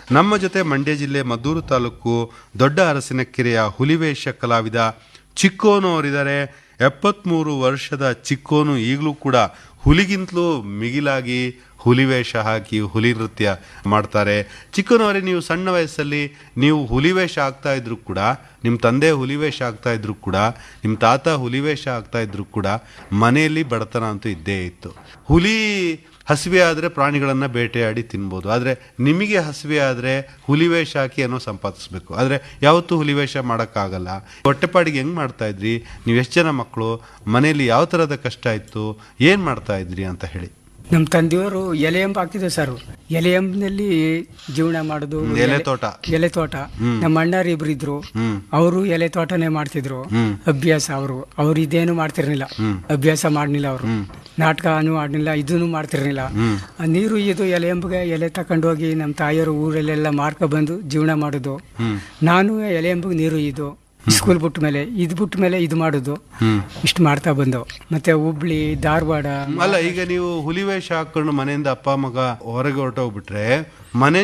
ನಮ್ಮ ಜೊತೆ ಮಂಡ್ಯ ಜಿಲ್ಲೆ ಮದ್ದೂರು ತಾಲೂಕು ದೊಡ್ಡ ಅರಸಿನಕೆರೆಯ ಹುಲಿವೇಷ ಕಲಾವಿದ ಚಿಕ್ಕೋನು ಅವರಿದ್ದಾರೆ ಎಪ್ಪತ್ಮೂರು ವರ್ಷದ ಚಿಕ್ಕೋನು ಈಗಲೂ ಕೂಡ ಹುಲಿಗಿಂತಲೂ ಮಿಗಿಲಾಗಿ ಹುಲಿವೇಷ ಹಾಕಿ ಹುಲಿ ನೃತ್ಯ ಮಾಡ್ತಾರೆ ಚಿಕ್ಕನವರೇ ನೀವು ಸಣ್ಣ ವಯಸ್ಸಲ್ಲಿ ನೀವು ಹುಲಿವೇಷ ಆಗ್ತಾ ಇದ್ರು ಕೂಡ ನಿಮ್ಮ ತಂದೆ ಹುಲಿವೇಷ ಆಗ್ತಾ ಇದ್ರು ಕೂಡ ನಿಮ್ಮ ತಾತ ಹುಲಿವೇಷ ಆಗ್ತಾ ಇದ್ರು ಕೂಡ ಮನೆಯಲ್ಲಿ ಬಡತನ ಅಂತೂ ಇದ್ದೇ ಇತ್ತು ಹುಲಿ ಹಸಿವೆ ಆದರೆ ಪ್ರಾಣಿಗಳನ್ನು ಬೇಟೆಯಾಡಿ ತಿನ್ಬೋದು ಆದರೆ ನಿಮಗೆ ಹಸಿವೆ ಆದರೆ ಹುಲಿವೇಷ ಹಾಕಿ ಏನೋ ಸಂಪಾದಿಸ್ಬೇಕು ಆದರೆ ಯಾವತ್ತೂ ಹುಲಿವೇಷ ಮಾಡೋಕ್ಕಾಗಲ್ಲ ಹೊಟ್ಟೆಪಾಡಿಗೆ ಹೆಂಗೆ ಮಾಡ್ತಾ ಇದ್ರಿ ನೀವು ಎಷ್ಟು ಜನ ಮಕ್ಕಳು ಮನೆಯಲ್ಲಿ ಯಾವ ಥರದ ಕಷ್ಟ ಇತ್ತು ಏನು ಮಾಡ್ತಾ ಇದ್ರಿ ಅಂತ ಹೇಳಿ ನಮ್ಮ ತಂದೆಯವರು ಎಲೆ ಎಂಬ ಹಾಕಿದ್ರು ಸರ್ ಎಲೆ ಎಂಬಿನಲ್ಲಿ ಜೀವನ ಮಾಡೋದು ಹ್ಮ್, ಎಲೆ ತೋಟ. ಎಲೆ ತೋಟ ನಮ್ಮ ಅಣ್ಣಾರು ಇಬ್ರು ಇದ್ರು ಹ್ಮ್. ಅವರು ಎಲೆ ತೋಟನೇ ಮಾಡ್ತಿದ್ರು ಹ್ಮ್. ಅಭ್ಯಾಸ ಅವರು ಅವ್ರು ಇದೇನು ಮಾಡ್ತಿರ್ಲಿಲ್ಲ ಅಭ್ಯಾಸ ಮಾಡ್ಲಿಲ್ಲ ಅವರು ನಾಟಕನೂ ಆಡ್ಲಿಲ್ಲ ಇದನ್ನು ಮಾಡ್ತಿರ್ಲಿಲ್ಲ ಆ ನೀರು ಇದು ಎಲೆ ಎಂಬಿಗೆ ಎಲೆ ತಕೊಂಡು ಹೋಗಿ ನಮ್ಮ ತಾಯಿಯವರು ಊರಲ್ಲೆಲ್ಲ ಮಾರ್ಕೊ ಬಂದು ಜೀವನ ಮಾಡೋದು ನಾನು ಎಲೆ ಎಂಬಿಗೆ ನೀರು ಇದು ಸ್ಕೂಲ್ ಬಿಟ್ಟ ಮೇಲೆ ಇದು ಬಿಟ್ಟ ಮೇಲೆ ಇದು ಮಾಡೋದು ಇಷ್ಟು ಮಾಡ್ತಾ ಬಂದವು ಮತ್ತೆ ಹುಬ್ಳಿ ಧಾರವಾಡ ಅಲ್ಲ ಈಗ ನೀವು ಹುಲಿವೇಷ ಹಾಕೊಂಡು ಮನೆಯಿಂದ ಅಪ್ಪ ಮಗ ಹೊರಗೆ ಹೊರಟೋಗ್ಬಿಟ್ರೆ ಮನೆ